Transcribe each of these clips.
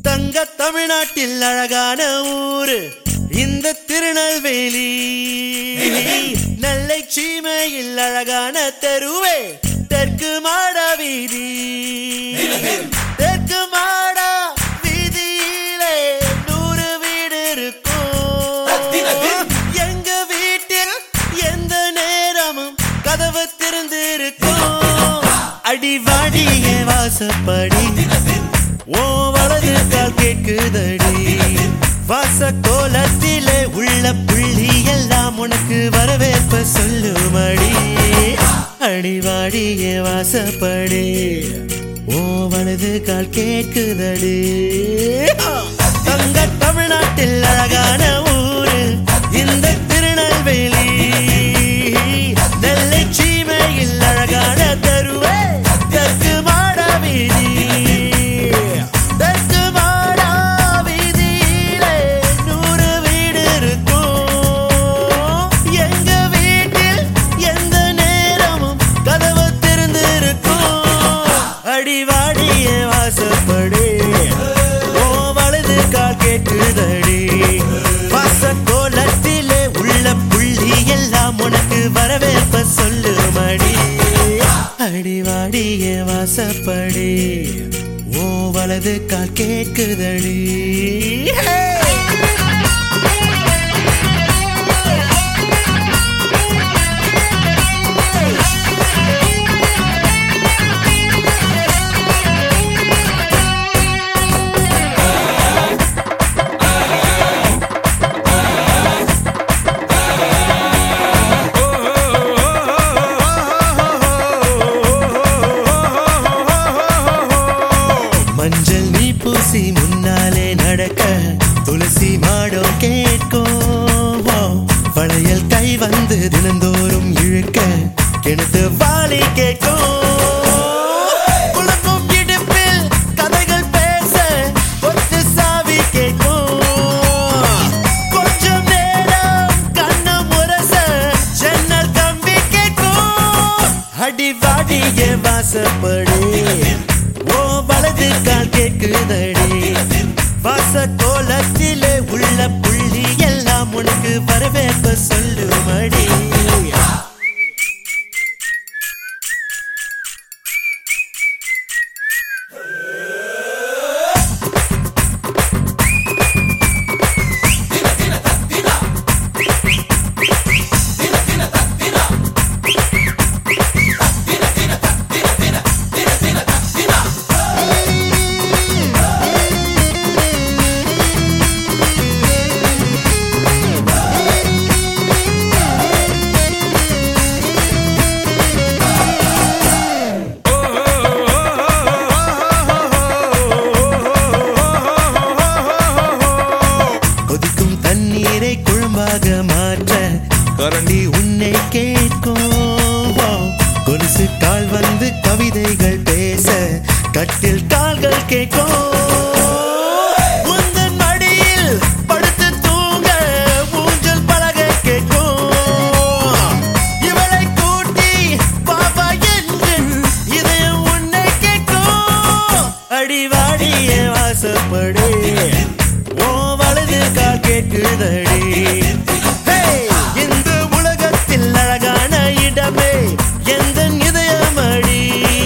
தங்க தமிழ்நாட்டில் அழகான ஊரு இந்த திருநெல்வேலி நெல்லை சீமையில் அழகான தெருவே தெற்கு மாட வீதி தெற்கு மாட வீதியிலே நூறு வீடு இருக்கும் எங்க வீட்டில் எந்த நேரமும் கதவு திறந்திருக்கும் அடிவாடிய வாசப்படி ஓ வலது கால் கேக்குதடி வாச கோலத்திலே உள்ள புள்ளி எல்லாம் உனக்கு வரவேற்ப சொல்லுமடி அடிவாடிய வாசப்படி ஓ வலது கால் கேக்குதடி தங்க தமிழ்நாட்டில் அழகான ஊரு இந்த திருநெல்வேலி நெல்லை சீமையில் அழகான தெருவே தெற்கு மாட வீதி தெற்கு மாட வீதியிலே நூறு வீடு இருக்கும் எங்க வீட்டில் எந்த நேரமும் கதவு திறந்திருக்கும் அடிவாடிய வாசப்படி ஓ வலது கால் கேட்குதடி வாச கோலத்திலே உள்ள புள்ளி எல்லாம் உனக்கு வரவேற்ப சொல்லுமடி அடிவாடிய வாசப்படி ஓ வலது கால் கேட்குதடி Hey! மஞ்சள் நீ பூசி முன்னாலே நடக்க துளசி மாடம் கேட்கும் வளையல் கை வந்து தினந்தோறும் இழுக்க கிணத்து வாலி கேட்கும் குலுக்கும் இடுப்பில் கதைகள் பேச ஒத்து சாவி கேட்கும் கொஞ்சம் நேரம் கண்ணு முரச ஜன்னல் கம்பி கேட்கும் அடிவாடிய வாசப்படி ஓ வலது கால் கேட்குதடி வாச கோலத்திலே உள்ள புள்ளி எல்லாம் உனக்கு வரவேற்ப சொல்லுமடி கொதிக்கும் தண்ணீரை குழம்பாக மாற்ற கரண்டி உன்னை கேட்கும் கொலுசு கால் வந்து கவிதைகள் பேச கட்டில் கால்கள் கேட்கும் உந்தன் மடியில் படுத்து தூங்க ஊஞ்சல் பலகை கேட்கும் இவளை கூட்டி பாபா என்று இதயம் உன்னை கேட்கும் அடிவாடிய வாசப்படி ஓ வலது கால் கேட்குதடி Hey! இந்த உலகத்தில் அழகான இடமே எந்த இதயமடி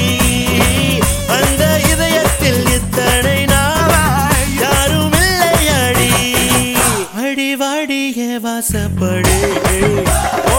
அந்த இதயத்தில் இத்தனை நாளாய் யாரும் இல்லையடி அடிவாடிய வாசப்படி